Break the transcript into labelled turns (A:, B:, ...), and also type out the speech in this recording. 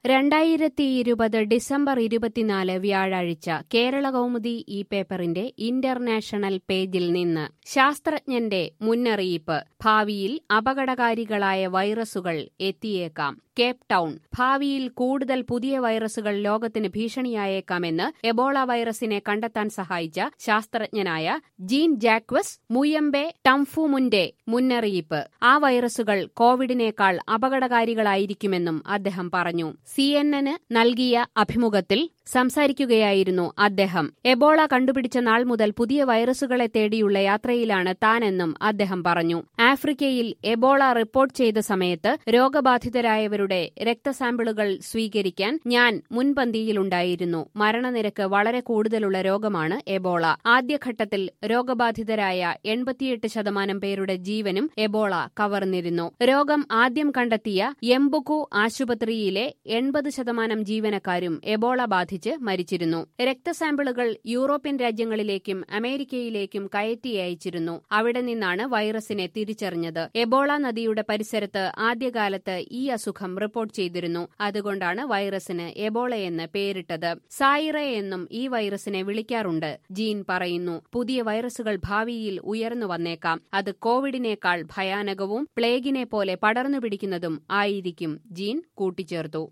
A: രണ്ടായിരത്തി ഇരുപത് ഡിസംബർ ഇരുപത്തിനാല് വ്യാഴാഴ്ച കേരള കൗമുദി ഈ പേപ്പറിന്റെ ഇന്റർനാഷണൽ പേജിൽ നിന്ന് ശാസ്ത്രജ്ഞന്റെ മുന്നറിയിപ്പ് ഭാവിയിൽ അപകടകാരികളായ വൈറസുകൾ എത്തിയേക്കാം കേപ്പ് ടൗൺ ഭാവിയിൽ കൂടുതൽ പുതിയ വൈറസുകൾ ലോകത്തിന് ഭീഷണിയായേക്കാമെന്ന് എബോള വൈറസിനെ കണ്ടെത്താൻ സഹായിച്ച ശാസ്ത്രജ്ഞനായ ജീൻ ജാക്വസ് മുയമ്പെ ടംഫുമുന്റെ മുന്നറിയിപ്പ് ആ വൈറസുകൾ കോവിഡിനേക്കാൾ അപകടകാരികളായിരിക്കുമെന്നും അദ്ദേഹം പറഞ്ഞു സി എൻ എന് നൽകിയ അഭിമുഖത്തിൽ സംസാരിക്കുകയായിരുന്നു അദ്ദേഹം എബോള കണ്ടുപിടിച്ച നാൾ മുതൽ പുതിയ വൈറസുകളെ തേടിയുള്ള യാത്രയിലാണ് താനെന്നും അദ്ദേഹം പറഞ്ഞു ആഫ്രിക്കയിൽ എബോള റിപ്പോർട്ട് ചെയ്ത സമയത്ത് രോഗബാധിതരായവരുടെ രക്തസാമ്പിളുകൾ സ്വീകരിക്കാൻ ഞാൻ മുൻപന്തിയിലുണ്ടായിരുന്നു മരണനിരക്ക് വളരെ കൂടുതലുള്ള രോഗമാണ് എബോള ആദ്യഘട്ടത്തിൽ രോഗബാധിതരായ എൺപത്തിയെട്ട് ശതമാനം പേരുടെ ജീവനും എബോള കവർന്നിരുന്നു രോഗം ആദ്യം കണ്ടെത്തിയ എംബുക്കു ആശുപത്രിയിലെ എൺപത് ശതമാനം ജീവനക്കാരും എബോള ബാധിച്ച് മരിച്ചിരുന്നു രക്തസാമ്പിളുകൾ യൂറോപ്യൻ രാജ്യങ്ങളിലേക്കും അമേരിക്കയിലേക്കും കയറ്റി അയച്ചിരുന്നു അവിടെ നിന്നാണ് വൈറസിനെ തിരിച്ചറിഞ്ഞത് എബോള നദിയുടെ പരിസരത്ത് ആദ്യകാലത്ത് ഈ അസുഖം റിപ്പോർട്ട് ചെയ്തിരുന്നു അതുകൊണ്ടാണ് വൈറസിന് എബോളയെന്ന് പേരിട്ടത് സായിറ എന്നും ഈ വൈറസിനെ വിളിക്കാറുണ്ട് ജീൻ പറയുന്നു പുതിയ വൈറസുകൾ ഭാവിയിൽ ഉയർന്നു വന്നേക്കാം അത് കോവിഡിനേക്കാൾ ഭയാനകവും പ്ലേഗിനെ പോലെ പടർന്നു പിടിക്കുന്നതും ആയിരിക്കും ജീൻ കൂട്ടിച്ചേർത്തു